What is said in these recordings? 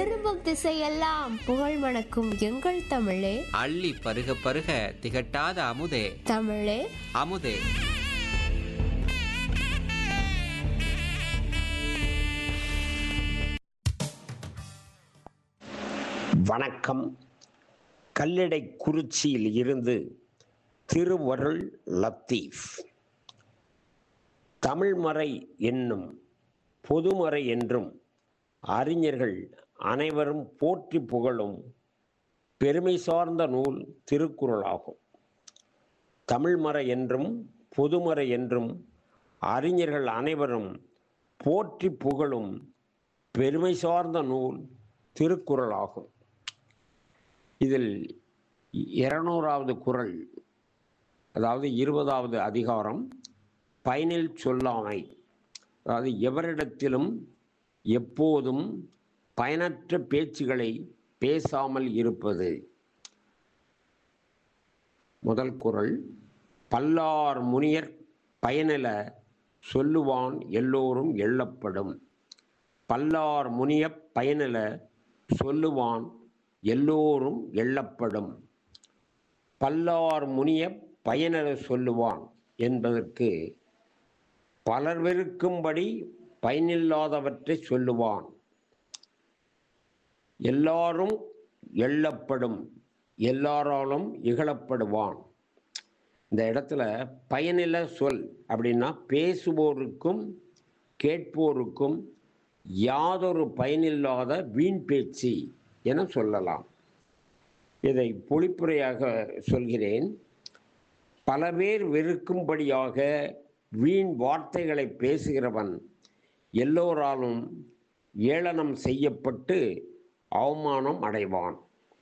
திரும்பும் திசையெல்லாம் புகழ் மணக்கும் எங்கள் தமிழே அள்ளி பருக பருக திகட்டாத அமுதே தமிழே அமுதே வணக்கம் கல்லடை குறிச்சியில் இருந்து திருவருள் லத்தீஃப் தமிழ்மறை என்னும் பொதுமறை என்றும் அறிஞர்கள் அனைவரும் போற்றி புகழும் பெருமை சார்ந்த நூல் திருக்குறளாகும் தமிழ்மறை என்றும் பொதுமறை என்றும் அறிஞர்கள் அனைவரும் போற்றி புகழும் பெருமை சார்ந்த நூல் திருக்குறளாகும் இதில் இருநூறாவது குறள் அதாவது இருபதாவது அதிகாரம் பயனில் சொல்லாமை அதாவது எவரிடத்திலும் எப்போதும் பயனற்ற பேச்சுகளை பேசாமல் இருப்பது முதல் குறள் பல்லார் முனியர் பயனில சொல்லுவான் எல்லோரும் எள்ளப்படும் பல்லார் முனிய பயனில சொல்லுவான் எல்லோரும் எள்ளப்படும் பல்லார் முனிய பயனில சொல்லுவான் என்பதற்கு பலர் வெறுக்கும்படி பயனில்லாதவற்றை சொல்லுவான் எல்லாரும் எள்ளப்படும் எல்லாராலும் இகழப்படுவான் இந்த இடத்துல பயனில சொல் அப்படின்னா பேசுவோருக்கும் கேட்போருக்கும் யாதொரு பயனில்லாத வீண் பேச்சு என சொல்லலாம் இதை பொழிப்புரையாக சொல்கிறேன் பல பேர் வெறுக்கும்படியாக வீண் வார்த்தைகளை பேசுகிறவன் எல்லோராலும் ஏளனம் செய்யப்பட்டு அவமானம் அடைவான்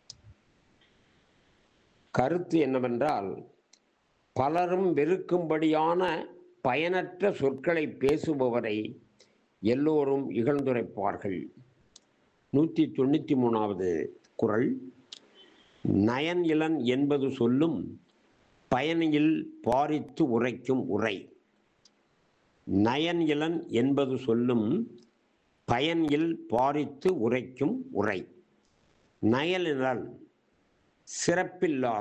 கருத்து என்னவென்றால் பலரும் வெறுக்கும்படியான பயனற்ற சொற்களை பேசுபவரை எல்லோரும் இகழ்ந்துரைப்பார்கள் நூற்றி தொண்ணூற்றி மூணாவது குறள் நயன் இளன் என்பது சொல்லும் பயனில் பாரித்து உரைக்கும் உரை நயன் இளன் என்பது சொல்லும் பயனில் பாரித்து உரைக்கும் உரை நயலினல் சிறப்பில்லாத